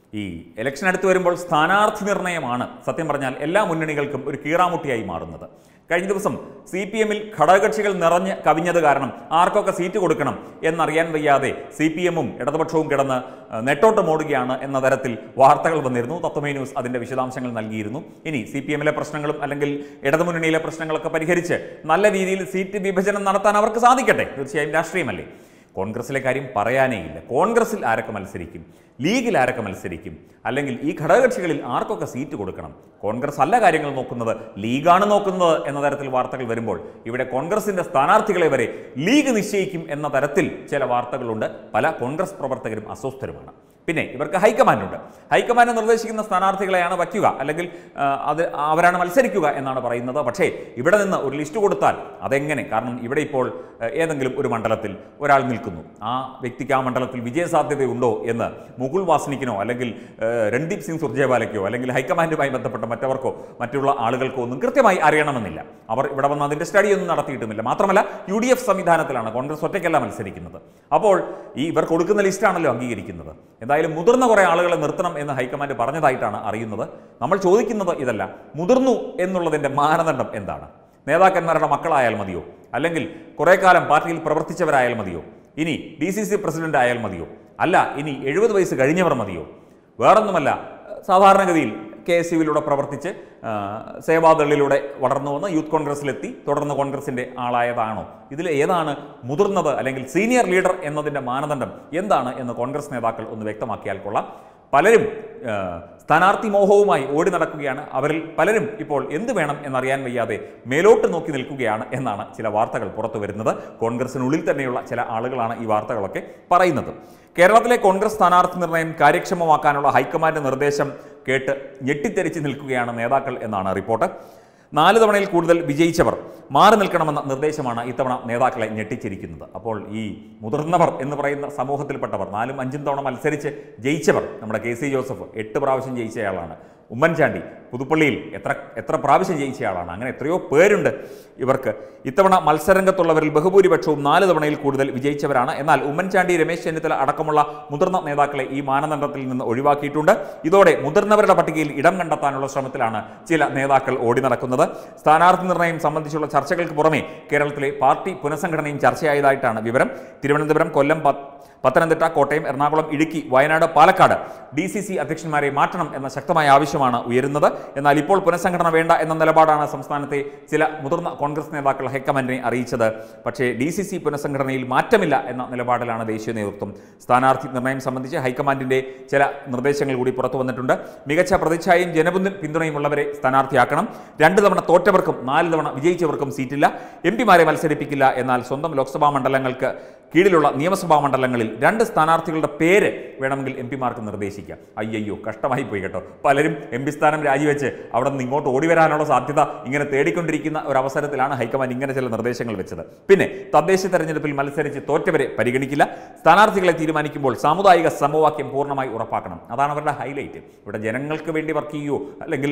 ഈ ഇലക്ഷൻ അടുത്ത് വരുമ്പോൾ സ്ഥാനാർത്ഥി നിർണയമാണ് സത്യം പറഞ്ഞാൽ എല്ലാ മുന്നണികൾക്കും ഒരു കീറാമുട്ടിയായി മാറുന്നത് കഴിഞ്ഞ ദിവസം സി പി എമ്മിൽ ഘടകകക്ഷികൾ നിറഞ്ഞ് കവിഞ്ഞത് കാരണം ആർക്കൊക്കെ സീറ്റ് കൊടുക്കണം എന്നറിയാൻ വയ്യാതെ സി പി എമ്മും ഇടതുപക്ഷവും കിടന്ന് ഏഹ്, നെട്ടോട്ടമോടുകയാണ് എന്ന തരത്തിൽ വാർത്തകൾ വന്നിരുന്നു തത്വമേ ന്യൂസ് അതിന്റെ വിശദാംശങ്ങൾ നൽകിയിരുന്നു ഇനി സി പി എമ്മിലെ പ്രശ്നങ്ങളും അല്ലെങ്കിൽ ഇടതുമുന്നണിയിലെ പ്രശ്നങ്ങളൊക്കെ പരിഹരിച്ച് നല്ല രീതിയിൽ സീറ്റ് വിഭജനം നടത്താൻ അവർക്ക് സാധിക്കട്ടെ തീർച്ചയായും രാഷ്ട്രീയമല്ലേ കോൺഗ്രസിലെ കാര്യം പറയാനേ ഇല്ല കോൺഗ്രസിൽ ആരൊക്കെ മത്സരിക്കും ലീഗിൽ ആരൊക്കെ മത്സരിക്കും അല്ലെങ്കിൽ ഈ ഘടകകക്ഷികളിൽ ആർക്കൊക്കെ സീറ്റ് കൊടുക്കണം കോൺഗ്രസ് അല്ല കാര്യങ്ങൾ നോക്കുന്നത് ലീഗാണ് നോക്കുന്നത് എന്ന തരത്തിൽ വാർത്തകൾ വരുമ്പോൾ ഇവിടെ കോൺഗ്രസിന്റെ സ്ഥാനാർത്ഥികളെ വരെ ലീഗ് നിശ്ചയിക്കും എന്ന തരത്തിൽ ചില വാർത്തകളുണ്ട് പല കോൺഗ്രസ് പ്രവർത്തകരും അസ്വസ്ഥരുമാണ് പിന്നെ ഇവർക്ക് ഹൈക്കമാൻഡുണ്ട് ഹൈക്കമാൻഡ് നിർദ്ദേശിക്കുന്ന സ്ഥാനാർത്ഥികളെയാണ് വയ്ക്കുക അല്ലെങ്കിൽ ആ, അത് അവരാണ് മത്സരിക്കുക എന്നാണ് പറയുന്നത് പക്ഷേ ഇവിടെ നിന്ന് ഒരു ലിസ്റ്റ് കൊടുത്താൽ അതെങ്ങനെ കാരണം ഇവിടെ ഇപ്പോൾ ആ, ഏതെങ്കിലും ഒരു മണ്ഡലത്തിൽ ഒരാൾ നിൽക്കുന്നു ആ വ്യക്തിക്ക് ആ മണ്ഡലത്തിൽ വിജയസാധ്യതയുണ്ടോ എന്ന് മുകുൾ വാസ്നിക്കിനോ അല്ലെങ്കിൽ ആ, രൺദീപ് സിംഗ് സുർജേവാലയ്ക്കോ അല്ലെങ്കിൽ ഹൈക്കമാൻഡുമായി ബന്ധപ്പെട്ട മറ്റവർക്കോ മറ്റുള്ള ആളുകൾക്കോ ഒന്നും കൃത്യമായി അറിയണമെന്നില്ല അവർ ഇവിടെ വന്ന് അതിൻ്റെ സ്റ്റഡിയൊന്നും നടത്തിയിട്ടുമില്ല മാത്രമല്ല യു ഡി എഫ് സംവിധാനത്തിലാണ് കോൺഗ്രസ് ഒറ്റയ്ക്കല്ല മത്സരിക്കുന്നത് അപ്പോൾ ഈ ഇവർ കൊടുക്കുന്ന ലിസ്റ്റാണല്ലോ അംഗീകരിക്കുന്നത് എന്തായാലും മുതിർന്ന കുറേ ആളുകളെ നിർത്തണം എന്ന് ഹൈക്കമാൻഡ് പറഞ്ഞതായിട്ടാണ് അറിയുന്നത് നമ്മൾ ചോദിക്കുന്നത് ഇതല്ല മുതിർന്നു എന്നുള്ളതിൻ്റെ മാനദണ്ഡം എന്താണ് നേതാക്കന്മാരുടെ മക്കളായാൽ മതിയോ അല്ലെങ്കിൽ കുറേ കാലം പാർട്ടിയിൽ പ്രവർത്തിച്ചവരായാൽ മതിയോ ഇനി ഡി സി സി പ്രസിഡന്റ് ആയാൽ മതിയോ അല്ല ഇനി എഴുപത് വയസ്സ് കഴിഞ്ഞവർ മതിയോ വേറൊന്നുമല്ല സാധാരണഗതിയിൽ കെ എസ് യുവിലൂടെ പ്രവർത്തിച്ച് ആ, സേവാദളിലൂടെ വളർന്നു വന്ന് യൂത്ത് കോൺഗ്രസിലെത്തി തുടർന്ന് കോൺഗ്രസിൻ്റെ ആളായതാണോ ഇതിൽ ഏതാണ് മുതിർന്നത് അല്ലെങ്കിൽ സീനിയർ ലീഡർ എന്നതിൻ്റെ മാനദണ്ഡം എന്താണ് എന്ന് കോൺഗ്രസ് നേതാക്കൾ ഒന്ന് വ്യക്തമാക്കിയാൽ കൊള്ളാം പലരും ആ, സ്ഥാനാർത്ഥി മോഹവുമായി ഓടി നടക്കുകയാണ് അവരിൽ പലരും ഇപ്പോൾ എന്ത് വേണം എന്നറിയാൻ വയ്യാതെ മേലോട്ട് നോക്കി നിൽക്കുകയാണ് എന്നാണ് ചില വാർത്തകൾ പുറത്തു വരുന്നത് കോൺഗ്രസിനുള്ളിൽ തന്നെയുള്ള ചില ആളുകളാണ് ഈ വാർത്തകളൊക്കെ പറയുന്നത് കേരളത്തിലെ കോൺഗ്രസ് സ്ഥാനാർത്ഥി നിർണയം കാര്യക്ഷമമാക്കാനുള്ള ഹൈക്കമാൻഡ് നിർദ്ദേശം കേട്ട് ഞെട്ടിത്തെറിച്ച് നിൽക്കുകയാണ് നേതാക്കൾ എന്നാണ് റിപ്പോർട്ട് നാല് തവണയിൽ കൂടുതൽ വിജയിച്ചവർ മാറി നിൽക്കണമെന്ന നിർദ്ദേശമാണ് ഇത്തവണ നേതാക്കളെ ഞെട്ടിച്ചിരിക്കുന്നത് അപ്പോൾ ഈ മുതിർന്നവർ എന്ന് പറയുന്ന സമൂഹത്തിൽപ്പെട്ടവർ നാലും അഞ്ചും തവണ മത്സരിച്ച് ജയിച്ചവർ നമ്മുടെ കെ സി ജോസഫ് എട്ട് പ്രാവശ്യം ജയിച്ചയാളാണ് ഉമ്മൻചാണ്ടി പുതുപ്പള്ളിയിൽ എത്ര എത്ര പ്രാവശ്യം ജയിച്ചയാളാണ് അങ്ങനെ എത്രയോ പേരുണ്ട് ഇവർക്ക് ഇത്തവണ മത്സരരംഗത്തുള്ളവരിൽ ബഹുഭൂരിപക്ഷവും നാല് തവണയിൽ കൂടുതൽ വിജയിച്ചവരാണ് എന്നാൽ ഉമ്മൻചാണ്ടി രമേശ് ചെന്നിത്തല അടക്കമുള്ള മുതിർന്ന നേതാക്കളെ ഈ മാനദണ്ഡത്തിൽ നിന്ന് ഒഴിവാക്കിയിട്ടുണ്ട് ഇതോടെ മുതിർന്നവരുടെ പട്ടികയിൽ ഇടം കണ്ടെത്താനുള്ള ശ്രമത്തിലാണ് ചില നേതാക്കൾ ഓടി നടക്കുന്നത് സ്ഥാനാർത്ഥി നിർണയം സംബന്ധിച്ചുള്ള ചർച്ചകൾക്ക് പുറമെ കേരളത്തിലെ പാർട്ടി പുനഃസംഘടനയും ചർച്ചയായതായിട്ടാണ് വിവരം തിരുവനന്തപുരം കൊല്ലം പത്ത് Pathanamthitta Kottayam Ernakulam Idukki Wayanad Palakkad D C C അധ്യക്ഷന്മാരെ മാറ്റണം എന്ന ശക്തമായ ആവശ്യമാണ് ഉയരുന്നത് എന്നാൽ ഇപ്പോൾ പുനഃസംഘടന വേണ്ട എന്ന നിലപാടാണ് സംസ്ഥാനത്തെ ചില മുതിർന്ന കോൺഗ്രസ് നേതാക്കൾ ഹൈക്കമാൻഡിനെ അറിയിച്ചത് പക്ഷേ ഡി സി സി പുനഃസംഘടനയിൽ മാറ്റമില്ല എന്ന നിലപാടിലാണ് ദേശീയ നേതൃത്വം സ്ഥാനാർത്ഥി നിർണയം സംബന്ധിച്ച് ഹൈക്കമാൻഡിന്റെ ചില നിർദ്ദേശങ്ങൾ കൂടി പുറത്തു വന്നിട്ടുണ്ട് മികച്ച പ്രതിച്ഛായയും ജനപിന്തു പിന്തുണയുമുള്ളവരെ സ്ഥാനാർത്ഥിയാക്കണം രണ്ട് തവണ തോറ്റവർക്കും നാല് തവണ വിജയിച്ചവർക്കും സീറ്റില്ല എം പിമാരെ മത്സരിപ്പിക്കില്ല എന്നാൽ സ്വന്തം ലോക്സഭാ മണ്ഡലങ്ങൾക്ക് കീഴിലുള്ള നിയമസഭാ മണ്ഡലങ്ങളിൽ രണ്ട് സ്ഥാനാർത്ഥികളുടെ പേര് വേണമെങ്കിൽ എം പിമാർക്ക് നിർദ്ദേശിക്കാം അയ്യയ്യോ കഷ്ടമായി പോയി കേട്ടോ പലരും എം പി സ്ഥാനം രാജിവെച്ച് അവിടെ നിന്ന് ഇങ്ങോട്ട് ഓടി വരാനുള്ള സാധ്യത ഇങ്ങനെ തേടിക്കൊണ്ടിരിക്കുന്ന ഒരു അവസരത്തിലാണ് ഹൈക്കമാൻഡ് ഇങ്ങനെ ചില നിർദ്ദേശങ്ങൾ വെച്ചത് പിന്നെ തദ്ദേശ തെരഞ്ഞെടുപ്പിൽ മത്സരിച്ച് തോറ്റവരെ പരിഗണിക്കില്ല സ്ഥാനാർത്ഥികളെ തീരുമാനിക്കുമ്പോൾ സാമുദായിക സമവാക്യം പൂർണ്ണമായി ഉറപ്പാക്കണം അതാണ് അവരുടെ ഹൈലൈറ്റ് ഇവിടെ ജനങ്ങൾക്ക് വേണ്ടി വർക്ക് ചെയ്യുകയോ അല്ലെങ്കിൽ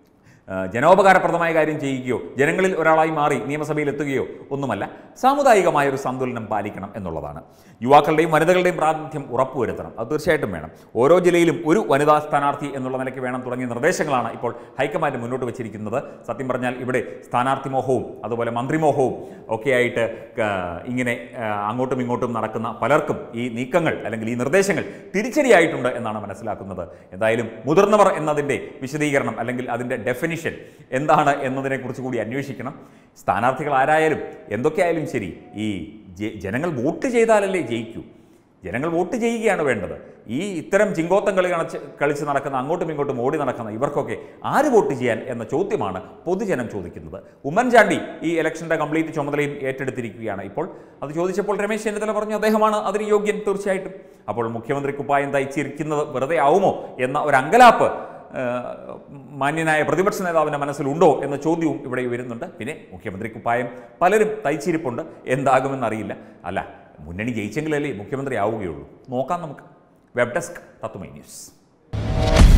ആ, ജനോപകാരപ്രദമായ കാര്യം ചെയ്യുകയോ ജനങ്ങളിൽ ഒരാളായി മാറി നിയമസഭയിൽ എത്തുകയോ ഒന്നുമല്ല സാമുദായികമായ ഒരു സന്തുലനം പാലിക്കണം എന്നുള്ളതാണ് യുവാക്കളുടെയും വനിതകളുടെയും പ്രാതിനിധ്യം ഉറപ്പുവരുത്തണം അത് തീർച്ചയായിട്ടും വേണം ഓരോ ജില്ലയിലും ഒരു വനിതാ സ്ഥാനാർത്ഥി എന്നുള്ള നിലയ്ക്ക് വേണം തുടങ്ങിയ നിർദ്ദേശങ്ങളാണ് ഇപ്പോൾ ഹൈക്കമാൻഡ് മുന്നോട്ട് വെച്ചിരിക്കുന്നത് സത്യം പറഞ്ഞാൽ ഇവിടെ സ്ഥാനാർത്ഥി മോഹവും അതുപോലെ മന്ത്രിമോഹവും ഒക്കെയായിട്ട് ആ, ഇങ്ങനെ ആ, അങ്ങോട്ടും ഇങ്ങോട്ടും നടക്കുന്ന പലർക്കും ഈ നീക്കങ്ങൾ അല്ലെങ്കിൽ ഈ നിർദ്ദേശങ്ങൾ തിരിച്ചടിയായിട്ടുണ്ട് എന്നാണ് മനസ്സിലാക്കുന്നത് എന്തായാലും മുതിർന്നവർ എന്നതിൻ്റെ വിശദീകരണം അല്ലെങ്കിൽ അതിൻ്റെ ഡെഫിനിഷൻ എന്താണ് എന്നതിനെക്കുറിച്ച് കൂടി അന്വേഷിക്കണം സ്ഥാനാർത്ഥികൾ ആരായാലും എന്തൊക്കെയായാലും ശരി ഈ ജെ- ജനങ്ങൾ വോട്ട് ചെയ്താലല്ലേ ജയിക്കൂ ജനങ്ങൾ വോട്ട് ചെയ്യുകയാണ് വേണ്ടത് ഈ ഇത്തരം ചിങ്കോത്തം കളി കളിച്ച് കളിച്ച് നടക്കുന്ന അങ്ങോട്ടും ഇങ്ങോട്ടും ഓടി നടക്കുന്ന ഇവർക്കൊക്കെ ആര് വോട്ട് ചെയ്യാൻ എന്ന ചോദ്യമാണ് പൊതുജനം ചോദിക്കുന്നത് ഉമ്മൻചാണ്ടി ഈ ഇലക്ഷൻ്റെ കംപ്ലീറ്റ് ചുമതലയും ഏറ്റെടുത്തിരിക്കുകയാണ് ഇപ്പോൾ അത് ചോദിച്ചപ്പോൾ രമേശ് ചെന്നിത്തല പറഞ്ഞു അദ്ദേഹമാണ് അതിന് യോഗ്യൻ തീർച്ചയായിട്ടും അപ്പോൾ മുഖ്യമന്ത്രി കുപ്പായം തയ്ച്ചിരിക്കുന്നത് വെറുതെ ആവുമോ എന്ന ഒരു അങ്കലാപ്പ് ഏഹ്, മാന്യനായ പ്രതിപക്ഷ നേതാവിൻ്റെ മനസ്സിലുണ്ടോ എന്ന ചോദ്യവും ഇവിടെ വരുന്നുണ്ട് പിന്നെ മുഖ്യമന്ത്രി കുപ്പായം പലരും തയ്ച്ചിരിപ്പുണ്ട് എന്താകുമെന്നറിയില്ല അല്ല മുന്നണി ജയിച്ചെങ്കിലല്ലേ മുഖ്യമന്ത്രി ആവുകയുള്ളൂ നോക്കാം നമുക്ക് വെബ് ഡെസ്ക് തത്തുമൈ ന്യൂസ്